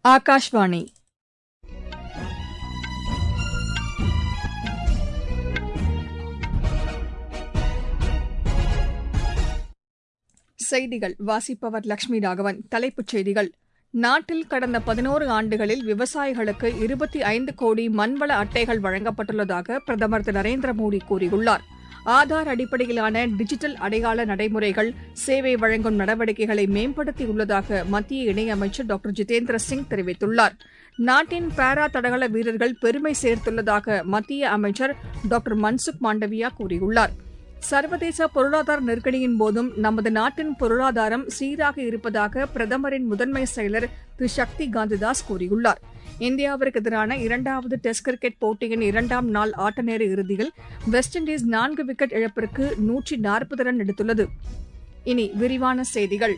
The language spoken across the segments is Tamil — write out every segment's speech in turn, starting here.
ஆகாஷ்வாணி செய்திகள் வாசிப்பவர் லட்சுமி ராகவன் தலைப்புச் செய்திகள் நாட்டில் கடந்த பதினோரு ஆண்டுகளில் விவசாயிகளுக்கு இருபத்தி ஐந்து கோடி மண்வள அட்டைகள் வழங்கப்பட்டுள்ளதாக பிரதமர் திரு நரேந்திர மோடி கூறியுள்ளார் ஆதார் அடிப்படையிலான டிஜிட்டல் அடையாள நடைமுறைகள் சேவை வழங்கும் நடவடிக்கைகளை மேம்படுத்தியுள்ளதாக மத்திய இணையமைச்சர் டாக்டர் ஜிதேந்திர சிங் தெரிவித்துள்ளார் நாட்டின் பாரா தடகள வீரர்கள் பெருமை சேர்த்துள்ளதாக மத்திய அமைச்சர் டாக்டர் மன்சுக் மாண்டவியா கூறியுள்ளார் சர்வதேச பொருளாதார நெருக்கடியின் போதும் நமது நாட்டின் பொருளாதாரம் சீராக இருப்பதாக பிரதமரின் முதன்மை செயலர் திரு சக்தி காந்ததாஸ் கூறியுள்ளார் இந்தியாவிற்கு எதிரான இரண்டாவது டெஸ்ட் கிரிக்கெட் போட்டியின் இரண்டாம் நாள் ஆட்டநேர இறுதியில் வெஸ்ட் இண்டீஸ் நான்கு விக்கெட் இழப்பிற்கு நூற்றி நாற்பது ரன் எடுத்துள்ளது இனி விரிவான செய்திகள்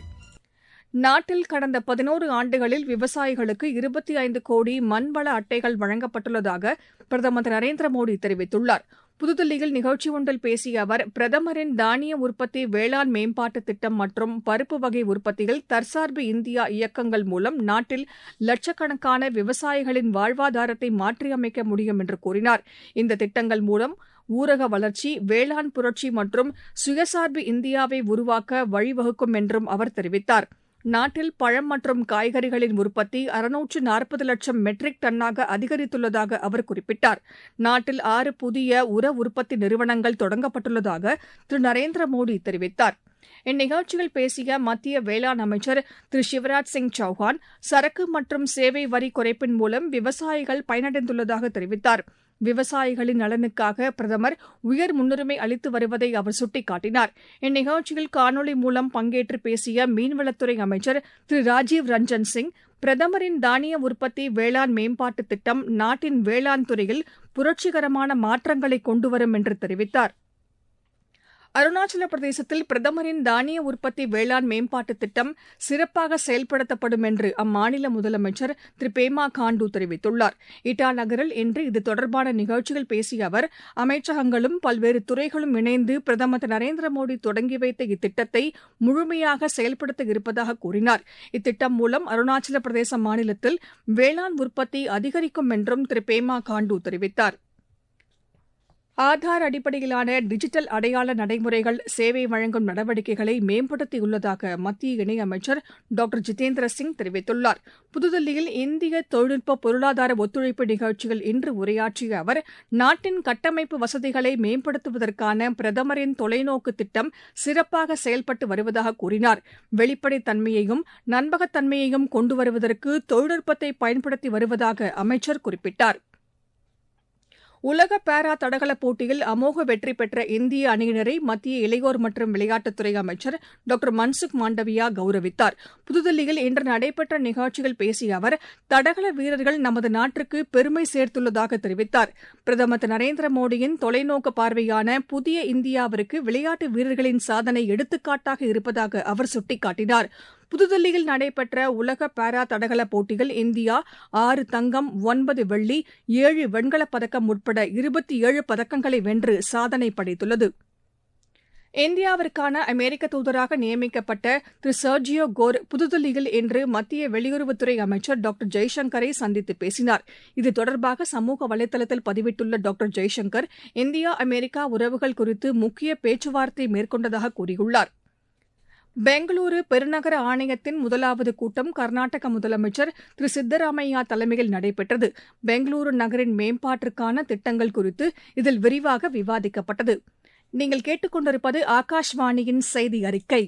நாட்டில் கடந்த பதினோரு ஆண்டுகளில் விவசாயிகளுக்கு இருபத்தி ஐந்து கோடி மண்வள அட்டைகள் வழங்கப்பட்டுள்ளதாக பிரதமர் திரு நரேந்திர மோடி தெரிவித்துள்ளார் புதுதில்லியில் நிகழ்ச்சி ஒன்றில் பேசிய அவர் பிரதமரின் தானிய உற்பத்தி வேளாண் மேம்பாட்டு திட்டம் மற்றும் பருப்பு வகை உற்பத்தியில் தற்சார்பு இந்தியா இயக்கங்கள் மூலம் நாட்டில் லட்சக்கணக்கான விவசாயிகளின் வாழ்வாதாரத்தை மாற்றியமைக்க முடியும் என்று கூறினார் இந்த திட்டங்கள் மூலம் ஊரக வளர்ச்சி வேளாண் புரட்சி மற்றும் சுயசார்பு இந்தியாவை உருவாக்க வழிவகுக்கும் என்றும் அவர் தெரிவித்தார் நாட்டில் பழம் மற்றும் காய்கறிகளின் உற்பத்தி அறுநூற்று நாற்பது லட்சம் மெட்ரிக் டன்னாக அதிகரித்துள்ளதாக அவர் குறிப்பிட்டார் நாட்டில் ஆறு புதிய உர உற்பத்தி நிறுவனங்கள் தொடங்கப்பட்டுள்ளதாக திரு நரேந்திர மோடி தெரிவித்தார் இந்நிகழ்ச்சியில் பேசிய மத்திய வேளாண் அமைச்சர் திரு சிவராஜ் சிங் சௌஹான் சரக்கு மற்றும் சேவை வரி குறைப்பின் மூலம் விவசாயிகள் பயனடைந்துள்ளதாக தெரிவித்தார் விவசாயிகளின் நலனுக்காக பிரதமர் உயர் முன்னுரிமை அளித்து வருவதை அவர் சுட்டிக்காட்டினார் இந்நிகழ்ச்சியில் காணொலி மூலம் பங்கேற்று பேசிய மீன்வளத்துறை அமைச்சர் திரு ராஜீவ் ரஞ்சன் சிங் பிரதமரின் தானிய உற்பத்தி வேளாண் மேம்பாட்டு திட்டம் நாட்டின் வேளாண் துறையில் புரட்சிகரமான மாற்றங்களை கொண்டுவரும் என்று தெரிவித்தார் அருணாச்சல பிரதேசத்தில் பிரதமரின் தானிய உற்பத்தி வேளாண் மேம்பாட்டு திட்டம் சிறப்பாக செயல்படுத்தப்படும் என்று அம்மாநில முதலமைச்சர் திரு பேமா காண்டு தெரிவித்துள்ளார் இட்டா நகரில் இன்று இது தொடர்பான நிகழ்ச்சியில் பேசிய அவர் அமைச்சகங்களும் பல்வேறு துறைகளும் இணைந்து பிரதமர் திரு நரேந்திர மோடி தொடங்கி வைத்த இத்திட்டத்தை முழுமையாக செயல்படுத்த இருப்பதாக கூறினார் இத்திட்டம் மூலம் அருணாச்சல பிரதேச மாநிலத்தில் வேளாண் உற்பத்தி அதிகரிக்கும் என்றும் திரு பேமா காண்டு தெரிவித்தார் ஆதார் அடிப்படையிலான டிஜிட்டல் அடையாள நடைமுறைகள் சேவை வழங்கும் நடவடிக்கைகளை மேம்படுத்தியுள்ளதாக மத்திய இணையமைச்சர் டாக்டர் ஜிதேந்திர சிங் தெரிவித்துள்ளார் புதுதில்லியில் இந்திய தொழில்நுட்ப பொருளாதார ஒத்துழைப்பு நிகழ்ச்சியில் இன்று உரையாற்றிய அவர் நாட்டின் கட்டமைப்பு வசதிகளை மேம்படுத்துவதற்கான பிரதமரின் தொலைநோக்கு திட்டம் சிறப்பாக செயல்பட்டு வருவதாக கூறினார் வெளிப்படைத்தன்மையையும் நம்பகத்தன்மையையும் கொண்டு வருவதற்கு தொழில்நுட்பத்தை பயன்படுத்தி வருவதாக அமைச்சர் குறிப்பிட்டார் உலக பாரா தடகள போட்டியில் அமோக வெற்றி பெற்ற இந்திய அணியினரை மத்திய இளையோர் மற்றும் விளையாட்டுத்துறை அமைச்சர் டாக்டர் மன்சுக் மாண்டவியா கௌரவித்தார் புதுதில்லியில் இன்று நடைபெற்ற நிகழ்ச்சியில் பேசிய அவர் தடகள வீரர்கள் நமது நாட்டிற்கு பெருமை சேர்த்துள்ளதாக தெரிவித்தார் பிரதமர் திரு நரேந்திர மோடியின் தொலைநோக்கு பார்வையான புதிய இந்தியாவிற்கு விளையாட்டு வீரர்களின் சாதனை எடுத்துக்காட்டாக இருப்பதாக அவர் சுட்டிக்காட்டினார் புதுதில்லியில் நடைபெற்ற உலக பாரா தடகள போட்டியில் இந்தியா ஆறு தங்கம் ஒன்பது வெள்ளி ஏழு வெண்கலப் பதக்கம் உட்பட இருபத்தி ஏழு பதக்கங்களை வென்று சாதனை படைத்துள்ளது இந்தியாவிற்கான அமெரிக்க தூதராக நியமிக்கப்பட்ட திரு சர்ஜியோ கோர் புதுதில்லியில் இன்று மத்திய வெளியுறவுத்துறை அமைச்சர் டாக்டர் ஜெய்சங்கரை சந்தித்து பேசினார் இது தொடர்பாக சமூக வலைதளத்தில் பதிவிட்டுள்ள டாக்டர் ஜெய்சங்கர் இந்தியா அமெரிக்கா உறவுகள் குறித்து முக்கிய பேச்சுவார்த்தை மேற்கொண்டதாக கூறியுள்ளார் பெங்களூரு பெருநகர ஆணையத்தின் முதலாவது கூட்டம் கர்நாடக முதலமைச்சர் திரு சித்தராமையா தலைமையில் நடைபெற்றது பெங்களூரு நகரின் மேம்பாட்டிற்கான திட்டங்கள் குறித்து இதில் விரிவாக விவாதிக்கப்பட்டது நீங்கள் கேட்டுக்கொண்டிருப்பது ஆகாஷ்வாணியின் செய்தி அறிக்கை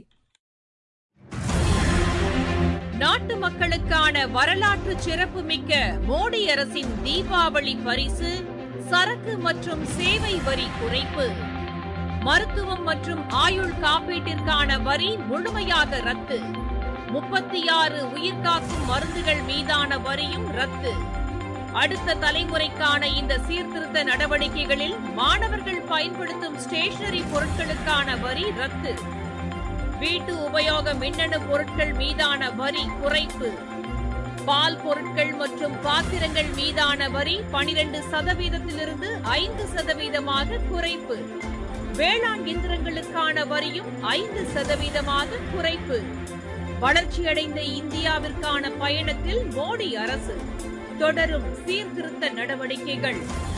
நாட்டு மக்களுக்கான வரலாற்று சிறப்புமிக்க மோடி அரசின் தீபாவளி பரிசு சரக்கு மற்றும் சேவை வரி குறைப்பு மருத்துவம் மற்றும் ஆயுள் காப்பீட்டிற்கான வரி முழுமையாக ரத்து முப்பத்தி ஆறு உயிர்காக்கும் மருந்துகள் மீதான வரியும் ரத்து அடுத்த தலைமுறைக்கான இந்த சீர்திருத்த நடவடிக்கைகளில் மாணவர்கள் பயன்படுத்தும் ஸ்டேஷனரி பொருட்களுக்கான வரி ரத்து வீட்டு உபயோக மின்னணு பொருட்கள் மீதான வரி குறைப்பு பால் பொருட்கள் மற்றும் பாத்திரங்கள் மீதான வரி பனிரெண்டு சதவீதத்திலிருந்து ஐந்து சதவீதமாக குறைப்பு வேளாண் இயந்திரங்களுக்கான வரியும் ஐந்து சதவீதமாக குறைப்பு வளர்ச்சியடைந்த இந்தியாவிற்கான பயணத்தில் மோடி அரசு தொடரும் சீர்திருத்த நடவடிக்கைகள்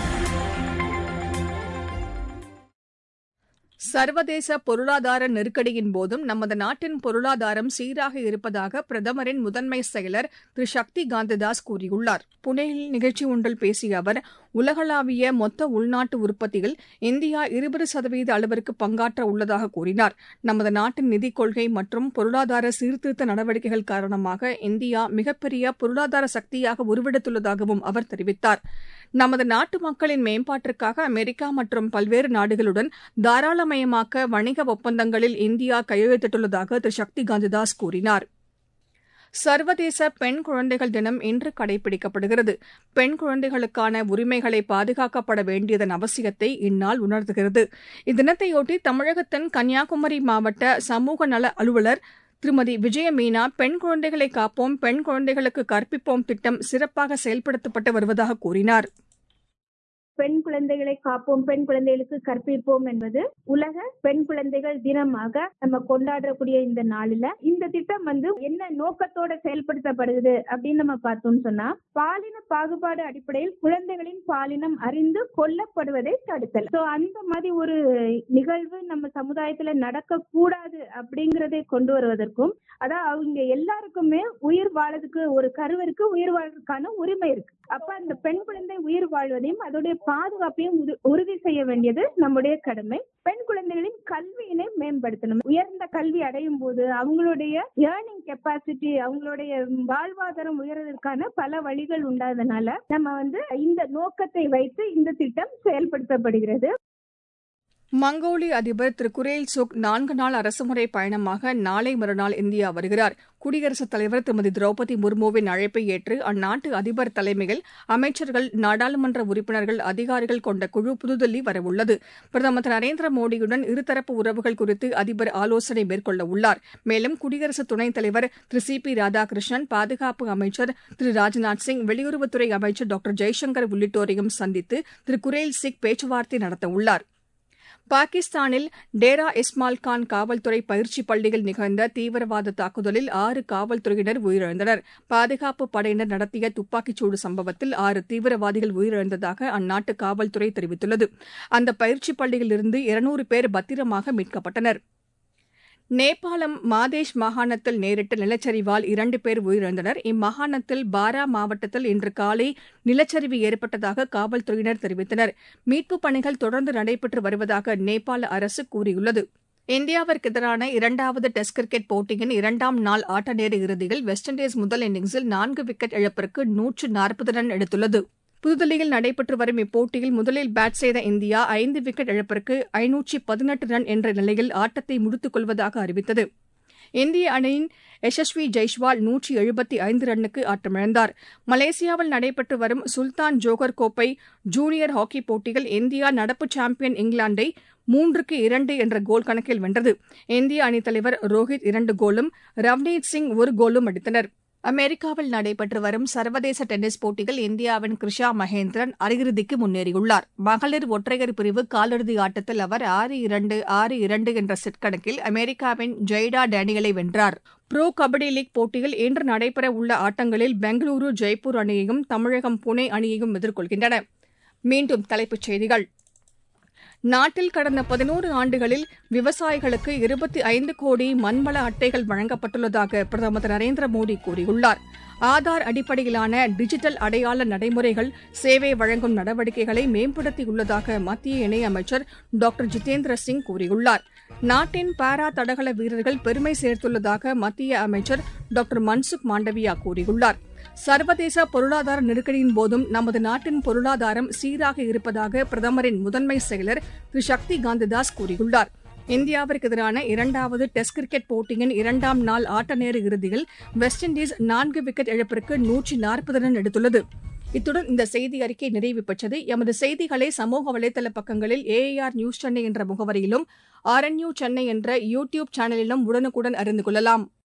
சர்வதேச பொருளாதார நெருக்கடியின் போதும் நமது நாட்டின் பொருளாதாரம் சீராக இருப்பதாக பிரதமரின் முதன்மை செயலர் திரு சக்தி காந்ததாஸ் கூறியுள்ளார் புனேயில் நிகழ்ச்சி ஒன்றில் பேசிய அவர் உலகளாவிய மொத்த உள்நாட்டு உற்பத்தியில் இந்தியா இருபது சதவீத அளவிற்கு பங்காற்ற உள்ளதாக கூறினார் நமது நாட்டின் நிதிக் கொள்கை மற்றும் பொருளாதார சீர்திருத்த நடவடிக்கைகள் காரணமாக இந்தியா மிகப்பெரிய பொருளாதார சக்தியாக உருவெடுத்துள்ளதாகவும் அவர் தெரிவித்தார் நமது நாட்டு மக்களின் மேம்பாட்டிற்காக அமெரிக்கா மற்றும் பல்வேறு நாடுகளுடன் தாராளமயமாக்க வணிக ஒப்பந்தங்களில் இந்தியா கையெழுத்திட்டுள்ளதாக திரு சக்தி காந்ததாஸ் கூறினார் சர்வதேச பெண் குழந்தைகள் தினம் இன்று கடைபிடிக்கப்படுகிறது பெண் குழந்தைகளுக்கான உரிமைகளை பாதுகாக்கப்பட வேண்டியதன் அவசியத்தை இந்நாள் உணர்த்துகிறது இத்தினத்தையொட்டி தமிழகத்தின் கன்னியாகுமரி மாவட்ட சமூக நல அலுவலர் திருமதி விஜய மீனா பெண் குழந்தைகளை காப்போம் பெண் குழந்தைகளுக்கு கற்பிப்போம் திட்டம் சிறப்பாக செயல்படுத்தப்பட்டு வருவதாக கூறினார் பெண் குழந்தைகளை காப்போம் பெண் குழந்தைகளுக்கு கற்பிப்போம் என்பது உலக பெண் குழந்தைகள் தினமாக நம்ம கொண்டாடக்கூடிய இந்த நாளில இந்த திட்டம் வந்து என்ன நோக்கத்தோட செயல்படுத்தப்படுது அப்படின்னு நம்ம பார்த்தோம்னு சொன்னா பாலின பாகுபாடு அடிப்படையில் குழந்தைகளின் பாலினம் அறிந்து கொல்லப்படுவதை தடுத்தல் சோ அந்த மாதிரி ஒரு நிகழ்வு நம்ம சமுதாயத்துல நடக்க கூடாது அப்படிங்கறதை கொண்டு வருவதற்கும் அதான் அவங்க எல்லாருக்குமே உயிர் வாழறதுக்கு ஒரு கருவருக்கு உயிர் வாழ்றதுக்கான உரிமை இருக்கு அப்ப அந்த பெண் குழந்தை உயிர் வாழ்வதையும் அதோடைய பாதுகாப்பையும் உறுதி செய்ய வேண்டியது நம்முடைய கடமை பெண் குழந்தைகளின் கல்வியினை மேம்படுத்தணும் உயர்ந்த கல்வி அடையும் போது அவங்களுடைய ஏர்னிங் கெப்பாசிட்டி அவங்களுடைய வாழ்வாதாரம் உயர்வதற்கான பல வழிகள் உண்டாதனால நம்ம வந்து இந்த நோக்கத்தை வைத்து இந்த திட்டம் செயல்படுத்தப்படுகிறது மங்கோலிய அதிபர் திரு குரேல் சுக் நான்கு நாள் அரசுமுறை பயணமாக நாளை மறுநாள் இந்தியா வருகிறார் குடியரசுத் தலைவர் திருமதி திரௌபதி முர்முவின் அழைப்பை ஏற்று அந்நாட்டு அதிபர் தலைமையில் அமைச்சர்கள் நாடாளுமன்ற உறுப்பினர்கள் அதிகாரிகள் கொண்ட குழு புதுதில்லி வரவுள்ளது பிரதமர் திரு நரேந்திர மோடியுடன் இருதரப்பு உறவுகள் குறித்து அதிபர் ஆலோசனை மேற்கொள்ள உள்ளார் மேலும் குடியரசு துணைத் தலைவர் திரு சி பி ராதாகிருஷ்ணன் பாதுகாப்பு அமைச்சர் திரு ராஜ்நாத் சிங் வெளியுறவுத்துறை அமைச்சர் டாக்டர் ஜெய்சங்கர் உள்ளிட்டோரையும் சந்தித்து திரு குரேல் சிக் பேச்சுவார்த்தை நடத்தவுள்ளார் பாகிஸ்தானில் டேரா இஸ்மால் கான் காவல்துறை பயிற்சி பள்ளியில் நிகழ்ந்த தீவிரவாத தாக்குதலில் ஆறு காவல்துறையினர் உயிரிழந்தனர் பாதுகாப்பு படையினர் நடத்திய துப்பாக்கிச்சூடு சம்பவத்தில் ஆறு தீவிரவாதிகள் உயிரிழந்ததாக அந்நாட்டு காவல்துறை தெரிவித்துள்ளது அந்த பயிற்சி பள்ளியில் இருந்து இருநூறு பேர் பத்திரமாக மீட்கப்பட்டனர் நேபாளம் மாதேஷ் மாகாணத்தில் நேரிட்ட நிலச்சரிவால் இரண்டு பேர் உயிரிழந்தனர் இம்மாகாணத்தில் பாரா மாவட்டத்தில் இன்று காலை நிலச்சரிவு ஏற்பட்டதாக காவல்துறையினர் தெரிவித்தனர் மீட்புப் பணிகள் தொடர்ந்து நடைபெற்று வருவதாக நேபாள அரசு கூறியுள்ளது இந்தியாவிற்கு எதிரான இரண்டாவது டெஸ்ட் கிரிக்கெட் போட்டியின் இரண்டாம் நாள் ஆட்ட நேர இறுதியில் வெஸ்ட் இண்டீஸ் முதல் இன்னிங்ஸில் நான்கு விக்கெட் இழப்பிற்கு நூற்று நாற்பது ரன் எடுத்துள்ளது புதுதில்லியில் நடைபெற்று வரும் இப்போட்டியில் முதலில் பேட் செய்த இந்தியா ஐந்து விக்கெட் இழப்பிற்கு ஐநூற்றி பதினெட்டு ரன் என்ற நிலையில் ஆட்டத்தை முடித்துக் கொள்வதாக அறிவித்தது இந்திய அணியின் யசஸ்வி ஜெய்ஸ்வால் நூற்றி எழுபத்தி ஐந்து ரன்னுக்கு ஆட்டமிழந்தார் மலேசியாவில் நடைபெற்று வரும் சுல்தான் ஜோகர் கோப்பை ஜூனியர் ஹாக்கி போட்டியில் இந்தியா நடப்பு சாம்பியன் இங்கிலாந்தை மூன்றுக்கு இரண்டு என்ற கோல் கணக்கில் வென்றது இந்திய அணித்தலைவர் ரோஹித் இரண்டு கோலும் ரவ்னீத் சிங் ஒரு கோலும் அடித்தனர் அமெரிக்காவில் நடைபெற்று வரும் சர்வதேச டென்னிஸ் போட்டியில் இந்தியாவின் கிருஷா மகேந்திரன் அரையிறுதிக்கு முன்னேறியுள்ளார் மகளிர் ஒற்றையர் பிரிவு காலிறுதி ஆட்டத்தில் அவர் ஆறு இரண்டு ஆறு இரண்டு என்ற செட் கணக்கில் அமெரிக்காவின் ஜெய்டா டேனியலை வென்றார் புரோ கபடி லீக் போட்டியில் இன்று நடைபெற உள்ள ஆட்டங்களில் பெங்களூரு ஜெய்ப்பூர் அணியையும் தமிழகம் புனே அணியையும் எதிர்கொள்கின்றன மீண்டும் தலைப்புச் செய்திகள் நாட்டில் கடந்த பதினோரு ஆண்டுகளில் விவசாயிகளுக்கு இருபத்தி ஐந்து கோடி மண்வள அட்டைகள் வழங்கப்பட்டுள்ளதாக பிரதமர் திரு நரேந்திர மோடி கூறியுள்ளார் ஆதார் அடிப்படையிலான டிஜிட்டல் அடையாள நடைமுறைகள் சேவை வழங்கும் நடவடிக்கைகளை மேம்படுத்தியுள்ளதாக மத்திய இணையமைச்சர் டாக்டர் ஜிதேந்திர சிங் கூறியுள்ளார் நாட்டின் பாரா தடகள வீரர்கள் பெருமை சேர்த்துள்ளதாக மத்திய அமைச்சர் டாக்டர் மன்சுக் மாண்டவியா கூறியுள்ளார் சர்வதேச பொருளாதார நெருக்கடியின் போதும் நமது நாட்டின் பொருளாதாரம் சீராக இருப்பதாக பிரதமரின் முதன்மை செயலர் திரு சக்தி காந்ததாஸ் கூறியுள்ளார் இந்தியாவிற்கு எதிரான இரண்டாவது டெஸ்ட் கிரிக்கெட் போட்டியின் இரண்டாம் நாள் ஆட்ட நேர இறுதியில் வெஸ்ட் இண்டீஸ் நான்கு விக்கெட் இழப்பிற்கு நூற்றி நாற்பது ரன் எடுத்துள்ளது இத்துடன் இந்த செய்தி அறிக்கை நிறைவு பெற்றது எமது செய்திகளை சமூக வலைதள பக்கங்களில் ஏஐஆர் நியூஸ் சென்னை என்ற முகவரியிலும் ஆர்என்யூ சென்னை என்ற யூ டியூப் சேனலிலும் உடனுக்குடன் அறிந்து கொள்ளலாம்